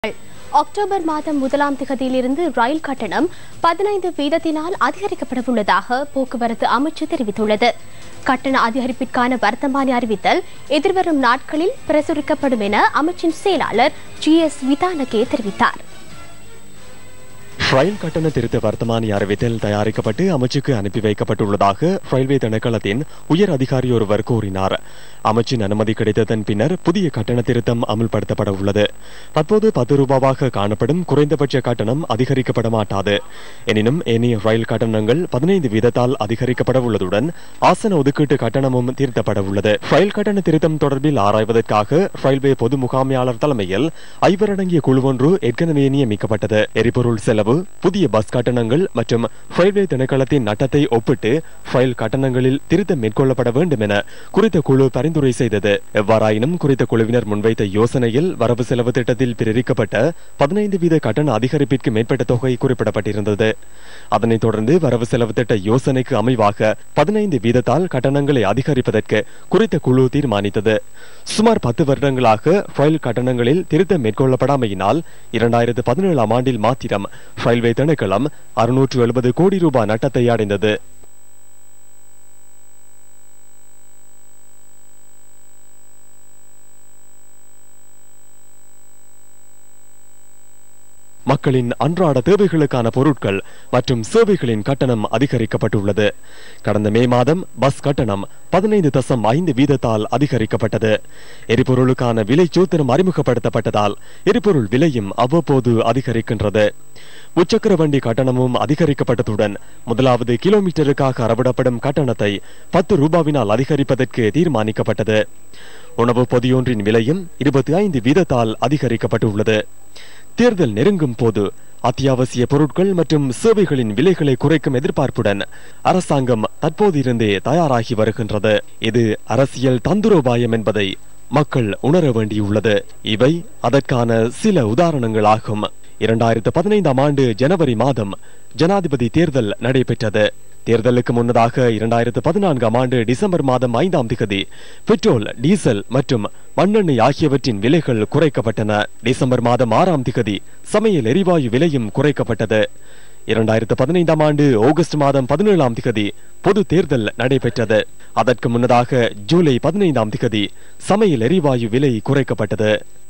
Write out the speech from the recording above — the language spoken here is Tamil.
அக்டோபர் மாதம் முதலாம் திகதியிலிருந்து ரயில் கட்டணம் பதினைந்து வீதத்தினால் அதிகரிக்கப்படவுள்ளதாக போக்குவரத்து அமைச்சு தெரிவித்துள்ளது கட்டண அதிகரிப்பிற்கான வர்த்தமானி அறிவித்தல் எதிர்வரும் நாட்களில் பிரசுரிக்கப்படும் என அமைச்சின் செயலாளர் ஜி எஸ் விதானகே தெரிவித்தார் ரயில் கட்டண திருத்த வர்த்தமானி அறிவித்தல் தயாரிக்கப்பட்டு அமைச்சுக்கு அனுப்பி வைக்கப்பட்டுள்ளதாக ரயில்வே திணைக்களத்தின் உயர் அதிகாரி ஒருவர் கூறினார் அமைச்சின் அனுமதி கிடைத்ததன் பின்னர் புதிய கட்டண திருத்தம் அமுல்படுத்தப்பட உள்ளது தற்போது பத்து ரூபாவாக காணப்படும் குறைந்தபட்ச கட்டணம் அதிகரிக்கப்பட மாட்டாது எனினும் ஏனைய ரயில் கட்டணங்கள் பதினைந்து வீதத்தால் அதிகரிக்கப்பட உள்ளதுடன் ஆசன ஒதுக்கீட்டு கட்டணமும் திருத்தப்பட உள்ளது ரயில் கட்டண திருத்தம் தொடர்பில் ஆராய்வதற்காக ரயில்வே பொது முகாமையாளர் தலைமையில் ஐவரடங்கிய குழு ஒன்று ஏற்கனவே நியமிக்கப்பட்டது எரிபொருள் செலவு புதிய பஸ் கட்டணங்கள் மற்றும் ரயில்வே திணைக்களத்தின் நட்டத்தை ஒப்பிட்டு ரயில் கட்டணங்களில் திருத்தம் மேற்கொள்ளப்பட வேண்டும் என குறித்த குழு பரிந்துரை செய்தது எவ்வாறாயினும் குறித்த குழுவினர் முன்வைத்த யோசனையில் வரவு செலவு திட்டத்தில் பிரிக்கப்பட்ட பதினைந்து வீத கட்டண அதிகரிப்பிற்கு மேற்பட்ட தொகை குறிப்பிடப்பட்டிருந்தது அதனைத் தொடர்ந்து வரவு செலவு திட்ட யோசனைக்கு அமைவாக பதினைந்து வீதத்தால் கட்டணங்களை அதிகரிப்பதற்கு குறித்த குழு தீர்மானித்தது சுமார் பத்து வருடங்களாக ரயில் கட்டணங்களில் திருத்தம் மேற்கொள்ளப்படாமையினால் இரண்டாயிரத்து பதினேழாம் ஆண்டில் மாத்திரம் ரயில்வே திணைக்களம் அறுநூற்று எழுபது கோடி ரூபாய் நட்டத்தை அடைந்தது மக்களின் அன்றாட தேவைகளுக்கான பொருட்கள் மற்றும் சேவைகளின் கட்டணம் அதிகரிக்கப்பட்டுள்ளது கடந்த மே மாதம் பஸ் கட்டணம் பதினைந்து தசம் ஐந்து வீதத்தால் அதிகரிக்கப்பட்டது எரிபொருளுக்கான விலை சூத்திரம் அறிமுகப்படுத்தப்பட்டதால் எரிபொருள் விலையும் அவ்வப்போது அதிகரிக்கின்றது முச்சக்கர வண்டி கட்டணமும் அதிகரிக்கப்பட்டதுடன் முதலாவது கிலோமீட்டருக்காக அறவிடப்படும் கட்டணத்தை பத்து ரூபாவினால் அதிகரிப்பதற்கு தீர்மானிக்கப்பட்டது உணவு பொதியொன்றின் விலையும் இருபத்தி ஐந்து வீதத்தால் அதிகரிக்கப்பட்டுள்ளது தேர்தல் நெருங்கும் போது அத்தியாவசிய பொருட்கள் மற்றும் சேவைகளின் விலைகளை குறைக்கும் எதிர்பார்ப்புடன் அரசாங்கம் தற்போதிருந்தே தயாராகி வருகின்றது இது அரசியல் தந்துரோபாயம் என்பதை மக்கள் உணர வேண்டியுள்ளது இவை அதற்கான சில உதாரணங்களாகும் இரண்டாயிரத்து பதினைந்தாம் ஆண்டு ஜனவரி மாதம் ஜனாதிபதி தேர்தல் நடைபெற்றது தேர்தலுக்கு முன்னதாக இரண்டாயிரத்து பதினான்காம் ஆண்டு டிசம்பர் மாதம் ஐந்தாம் திகதி பெட்ரோல் டீசல் மற்றும் மண்ணெண்ணெய் ஆகியவற்றின் விலைகள் குறைக்கப்பட்டன டிசம்பர் மாதம் ஆறாம் திகதி சமையல் எரிவாயு விலையும் குறைக்கப்பட்டது இரண்டாயிரத்து பதினைந்தாம் ஆண்டு ஆகஸ்ட் மாதம் பதினேழாம் திகதி பொது தேர்தல் நடைபெற்றது அதற்கு முன்னதாக ஜூலை பதினைந்தாம் திகதி சமையல் எரிவாயு விலை குறைக்கப்பட்டது